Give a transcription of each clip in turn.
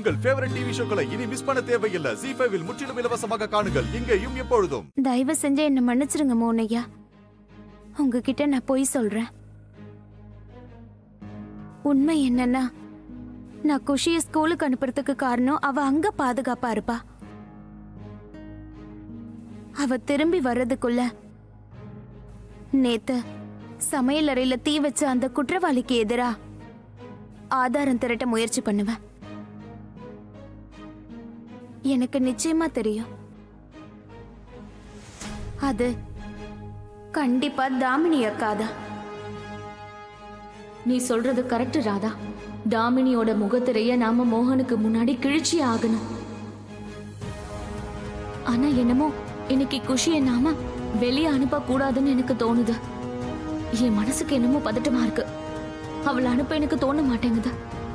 உங்கள் favourite TV ஷோக்களை இனி miss பண்ண தேவையில்லை ஜி ஃபைவில் முற்றிலும் இலவசமாக காணுங்கள் இங்கேயும் எப்பொழுதும் தயவு செஞ்சு என்ன மன்னிச்சிருங்க மோனையா உங்ககிட்ட நான் பொய் சொல்றேன் உண்மை என்னன்னா நான் குஷிய ஸ்கூலுக்கு அனுப்புறதுக்கு காரணம் அவ அங்க பாதுகாப்பா இருப்பா அவ திரும்பி வர்றதுக்குள்ள நேத்து சமையல் அறையில தீ வச்ச அந்த குற்றவாளிக்கு எதிரா ஆதாரம் திரட்ட முயற்சி பண்ணுவேன் எனக்கு நிச்சயமா தெரியும் அது கண்டிப்பா தாமினி அக்காதான் நீ சொல்றது கரெக்ட் ராதா தாமினியோட முகத்திரைய நாம மோகனுக்கு முன்னாடி கிழிச்சி ஆகணும் ஆனா என்னமோ இன்னைக்கு குஷிய நாம வெளியே அனுப்ப கூடாதுன்னு எனக்கு தோணுது என் மனசுக்கு என்னமோ பதட்டமா இருக்கு அவளை அனுப்ப எனக்கு தோண மாட்டேங்குது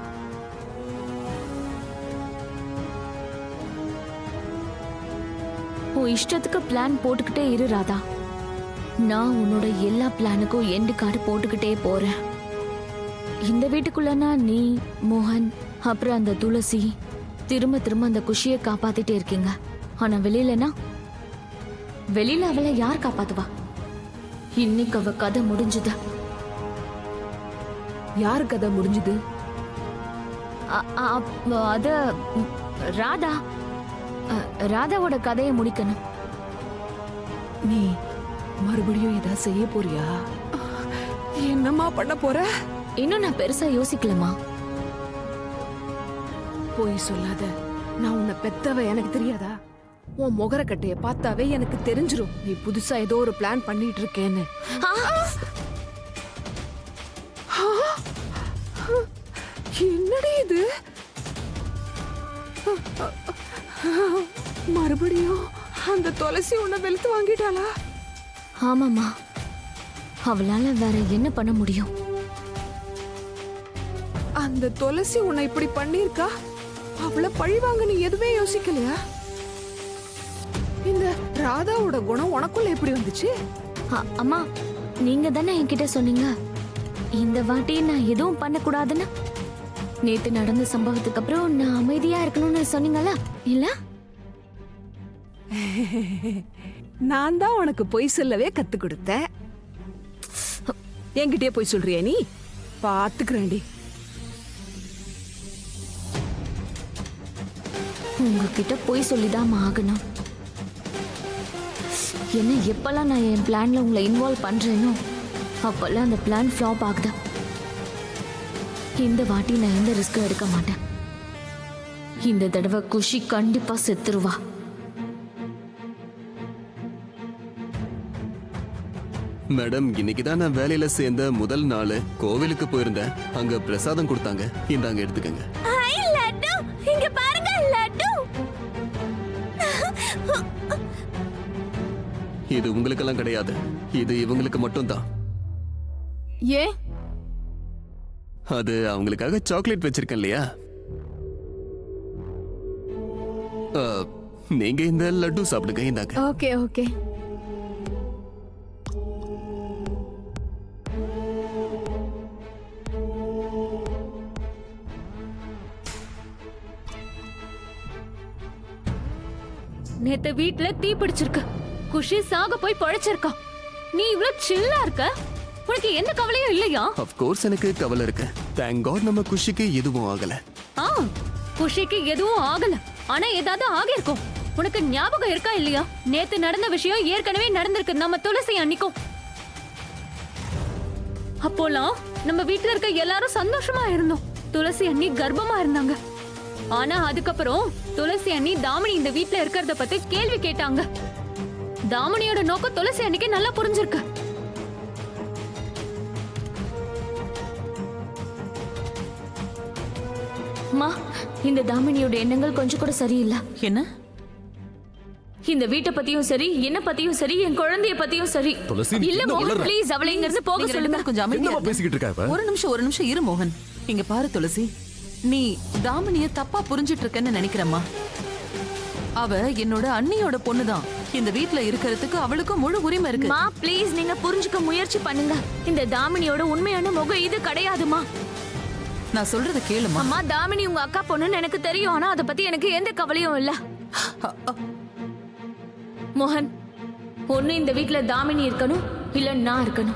உன் இஷ்டத்துக்கு பிளான் போட்டுக்கிட்டே இரு ராதா நான் உன்னோட எல்லா பிளானுக்கும் எண்டு கார்டு போட்டுக்கிட்டே போறேன் இந்த வீட்டுக்குள்ளனா நீ மோகன் அப்புறம் அந்த துளசி திரும்ப திரும்ப அந்த குஷியை காப்பாத்திட்டே இருக்கீங்க ஆனா வெளியிலனா வெளியில அவளை யார் காப்பாத்துவா இன்னைக்கு அவ கதை முடிஞ்சது யார் கதை முடிஞ்சுது அ- அ- அத ம், ராதா அ, ராதாவோட கதையை முடிக்கணும் நீ மறுபடியும் ஏதாவது செய்ய போறியா என்னம்மா பண்ண போற இன்னும் நான் பெருசா யோசிக்கலமா போய் சொல்லாத நான் உன்னை பெத்தவ எனக்கு தெரியாதா உன் முகரக்கட்டைய பார்த்தாவே எனக்கு தெரிஞ்சிரும் நீ புதுசா ஏதோ ஒரு பிளான் பண்ணிட்டு இருக்கேன்னு என்னடி இது மறுபடியும் அந்த துளசி உன்னை வெளுத்து வாங்கிட்டாளா ஆமாமா அவளால வேற என்ன பண்ண முடியும் அந்த துளசி உன்னை இப்படி பண்ணிருக்கா அவளை பழி வாங்க நீ எதுவுமே யோசிக்கலையா இந்த ராதாவோட குணம் உனக்குள்ள எப்படி வந்துச்சு அ- அம்மா நீங்க தானே என்கிட்ட சொன்னீங்க இந்த வாட்டி நான் எதுவும் பண்ணக்கூடாதுன்னு நேத்து நடந்த சம்பவத்துக்கு அப்புறம் நான் அமைதியா இருக்கணும்னு சொன்னீங்களா இல்ல நான் தான் உனக்கு பொய் சொல்லவே கத்து கொடுத்தேன் என்கிட்டயே பொய் சொல்றியா நீ பாத்துக்கிறேன்டி உங்ககிட்ட போய் சொல்லிதான் ஆகணும் என்ன எப்பெல்லாம் நான் என் பிளான்ல உங்களை இன்வால்வ் பண்றேனோ அப்பெல்லாம் அந்த பிளான் ஃப்ளாப் ஆகுது இந்த வாட்டி நான் எந்த ரிஸ்க்கும் எடுக்க மாட்டேன் இந்த தடவை குஷி கண்டிப்பா செத்துருவா மேடம் இன்னைக்கு தான் நான் வேலையில சேர்ந்த முதல் நாள் கோவிலுக்கு போயிருந்தேன் அங்க பிரசாதம் கொடுத்தாங்க இந்தாங்க எடுத்துக்கங்க லட்டு இங்க பாருங்க லட்டு இது உங்களுக்கெல்லாம் கிடையாது இது இவங்களுக்கு மட்டும்தான் ஏன் அது அவங்களுக்காக சாக்லேட் வச்சிருக்கேன் இல்லையா ஆ, நீங்க இந்த லட்டு சாப்பிடுங்க இந்தாங்க ஓகே ஓகே நேத்து வீட்ல தீ பிடிச்சிருக்கு குஷி சாக போய் பழைச்சிருக்கா நீ இவ்வளவு சில்லா இருக்க உனக்கு எந்த கவலையும் இல்லையா கோர்ஸ் எனக்கு கவலை இருக்கு தேங்க் காட் நம்ம குஷிக்கு எதுவும் ஆகல ஆ குஷிக்கு எதுவும் ஆகல ஆனா ஏதாவது ஆகியிருக்கும் உனக்கு ஞாபகம் இருக்கா இல்லையா நேத்து நடந்த விஷயம் ஏற்கனவே நடந்திருக்கு நம்ம துளசி அன்னிக்கும் அப்போலாம் நம்ம வீட்ல இருக்க எல்லாரும் சந்தோஷமா இருந்தோம் துளசி அண்ணி கர்ப்பமா இருந்தாங்க ஆனா அதுக்கப்புறம் துளசி அண்ணி தாமினி இந்த வீட்ல இருக்கிறத பத்தி கேள்வி கேட்டாங்க தாமினியோட நோக்கம் துளசி அன்னிக்கு நல்லா புரிஞ்சிருக்கு அம்மா இந்த தாமினியோட எண்ணங்கள் கொஞ்சம் கூட சரியில்லை என்ன இந்த வீட்டை பத்தியும் சரி என்ன பத்தியும் சரி என் குழந்தைய பத்தியும் சரி துளசி, நீ இல்ல என்ன மோகன் உளறுற? ப்ளீஸ் அவளை இங்க இருந்து போக நீங்க ரெண்டு சொல்லுங்க பேரும் கொஞ்சம் அமைதியா என்னம்மா இருங்க. பேசிக்கிட்டு இருக்கா இப்ப? ஒரு நிமிஷம் ஒரு நிமிஷம் இரு மோகன் இங்க பாரு துளசி நீ தாமினிய தப்பா புரிஞ்சிட்டு இருக்கேன்னு நினைக்கிறேம்மா அவ என்னோட அண்ணியோட பொண்ணுதான் இந்த வீட்ல இருக்கிறதுக்கு அவளுக்கும் முழு உரிமை இருக்கு மா ப்ளீஸ் நீங்க புரிஞ்சுக்க முயற்சி பண்ணுங்க இந்த தாமினியோட உண்மையான முகம் இது கிடையாதுமா நான் சொல்றத கேளுமா அம்மா தாமினி உங்க அக்கா பொண்ணுன்னு எனக்கு தெரியும் ஆனா அதை பத்தி எனக்கு எந்த கவலையும் இல்ல மோகன் ஒண்ணு இந்த வீட்ல தாமினி இருக்கணும் இல்ல நான் இருக்கணும்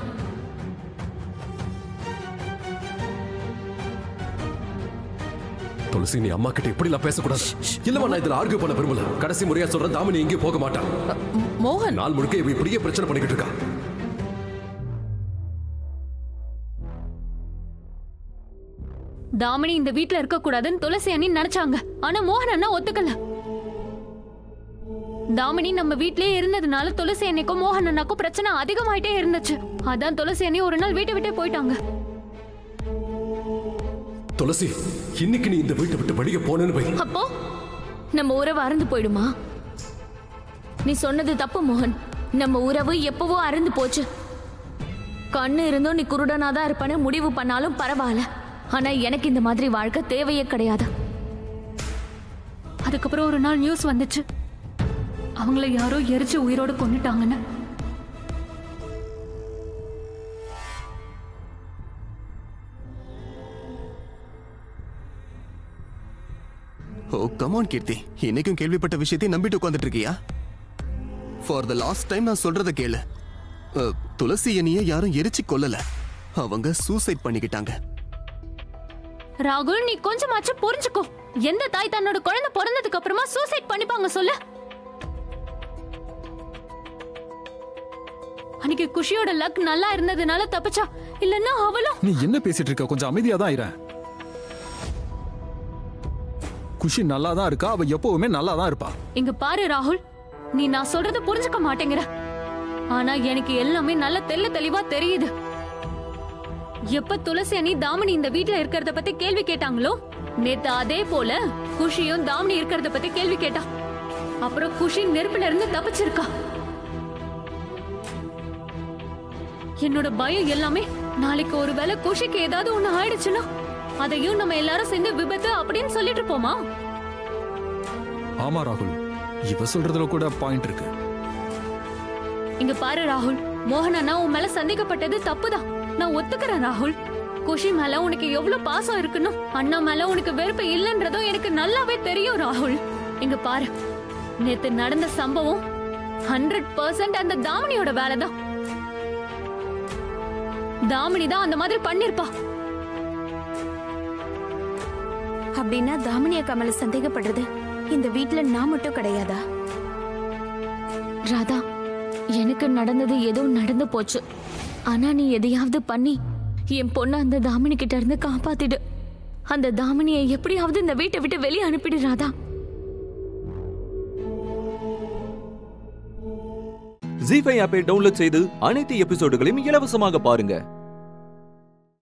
துளசி நீ அம்மா கிட்ட இப்படி எல்லாம் பேசக்கூடாது இல்லம்மா நான் இதுல ஆர்கியூ பண்ண விரும்பல கடைசி முறையா சொல்றேன் தாமினி எங்கேயும் போக மாட்டான் மோகன் நாள் முழுக்க இவ இப்படியே பிரச்சனை பண்ணிக்கிட்டு இருக்கா தாமினி இந்த வீட்ல இருக்க கூடாதுன்னு துளசி அண்ணி நினைச்சாங்க ஆனா மோகன் அண்ணா ஒத்துக்கல தாமினி நம்ம வீட்லயே இருந்ததுனால துளசி அண்ணிக்கும் மோகன் அண்ணாக்கும் பிரச்சனை அதிகமாயிட்டே இருந்துச்சு அதான் துளசி அண்ணி ஒரு நாள் வீட்டை விட்டே போயிட்டாங்க துளசி இன்னைக்கு நீ இந்த வீட்டை விட்டு வெளியே போனேன்னு வை அப்போ நம்ம உறவு அறந்து போயிடுமா நீ சொன்னது தப்பு மோகன் நம்ம உறவு எப்பவோ அறந்து போச்சு கண்ணு இருந்தும் நீ குருடனா தான் இருப்பேன்னு முடிவு பண்ணாலும் பரவாயில்ல ஆனா எனக்கு இந்த மாதிரி வாழ்க்கை தேவையே கிடையாது அதுக்கப்புறம் ஒரு நாள் நியூஸ் வந்துச்சு அவங்கள யாரோ எரிச்சு உயிரோட கொண்டுட்டாங்கன்னு ஓ கமான் கீர்த்தி இன்னைக்கும் கேள்விப்பட்ட விஷயத்தை நம்பிட்டு உட்காந்துட்டு இருக்கியா ஃபார் த லாஸ்ட் டைம் நான் சொல்றத கேளு அ, துளசி அணியை யாரும் எரிச்சு கொல்லல அவங்க சூசைட் பண்ணிக்கிட்டாங்க ராகுல் நீ கொஞ்சமாச்சும் புரிஞ்சுக்கோ எந்த தாய் தன்னோட குழந்தை பிறந்ததுக்கு அப்புறமா சூசைட் பண்ணிப்பாங்க சொல்லு அன்னைக்கு குஷியோட லக் நல்லா இருந்ததுனால தப்பிச்சா இல்லன்னா அவளும் நீ என்ன பேசிட்டு இருக்க கொஞ்சம் அமைதியா தான் இரு குஷி நல்லா தான் இருக்கா அவ எப்பவுமே நல்லா தான் இருப்பா இங்க பாரு ராகுல் நீ நான் சொல்றத புரிஞ்சுக்க மாட்டேங்கிற ஆனா எனக்கு எல்லாமே நல்ல தெள்ள தெளிவா தெரியுது எப்ப துளசி அணி தாமினி இந்த வீட்ல இருக்கிறத பத்தி கேள்வி கேட்டாங்களோ நேத்து அதே போல குஷியும் தாமினி இருக்கிறத பத்தி கேள்வி கேட்டா அப்புறம் குஷி நெருப்புல இருந்து தப்பிச்சிருக்கா என்னோட பயம் எல்லாமே நாளைக்கு ஒருவேளை குஷிக்கு ஏதாவது ஒண்ணு ஆயிடுச்சுன்னா அதையும் நம்ம எல்லாரும் சேர்ந்து விபத்து அப்படின்னு சொல்லிட்டு இருப்போமா ஆமா ராகுல் இவ சொல்றதுல கூட பாயிண்ட் இருக்கு இங்க பாரு ராகுல் மோகன் அண்ணா உன் மேல சந்தேகப்பட்டது தப்புதான் நான் ஒத்துக்கிறேன் ராகுல் குஷி மேல உனக்கு எவ்வளவு பாசம் இருக்குன்னு அண்ணா மேல உனக்கு வெறுப்பு இல்லைன்றதும் எனக்கு நல்லாவே தெரியும் ராகுல் இங்க பாரு நேத்து நடந்த சம்பவம் ஹண்ட்ரட் பர்சன்ட் அந்த தாமினியோட வேலைதான் தாமினி தான் அந்த மாதிரி பண்ணிருப்பா அப்படின்னா தாமினி அக்கா மேல சந்தேகப்படுறது இந்த வீட்ல நான் மட்டும் கிடையாதா ராதா எனக்கு நடந்தது ஏதோ நடந்து போச்சு ஆனா நீ எதையாவது பண்ணி என் பொண்ணு அந்த தாமினி கிட்ட இருந்து காப்பாத்திடு அந்த தாமினியை எப்படியாவது இந்த வீட்டை விட்டு வெளியே அனுப்பிடு ராதா ஜி ஃபைவ் ஆப்பை டவுன்லோட் செய்து அனைத்து எபிசோடுகளையும் இலவசமாக பாருங்க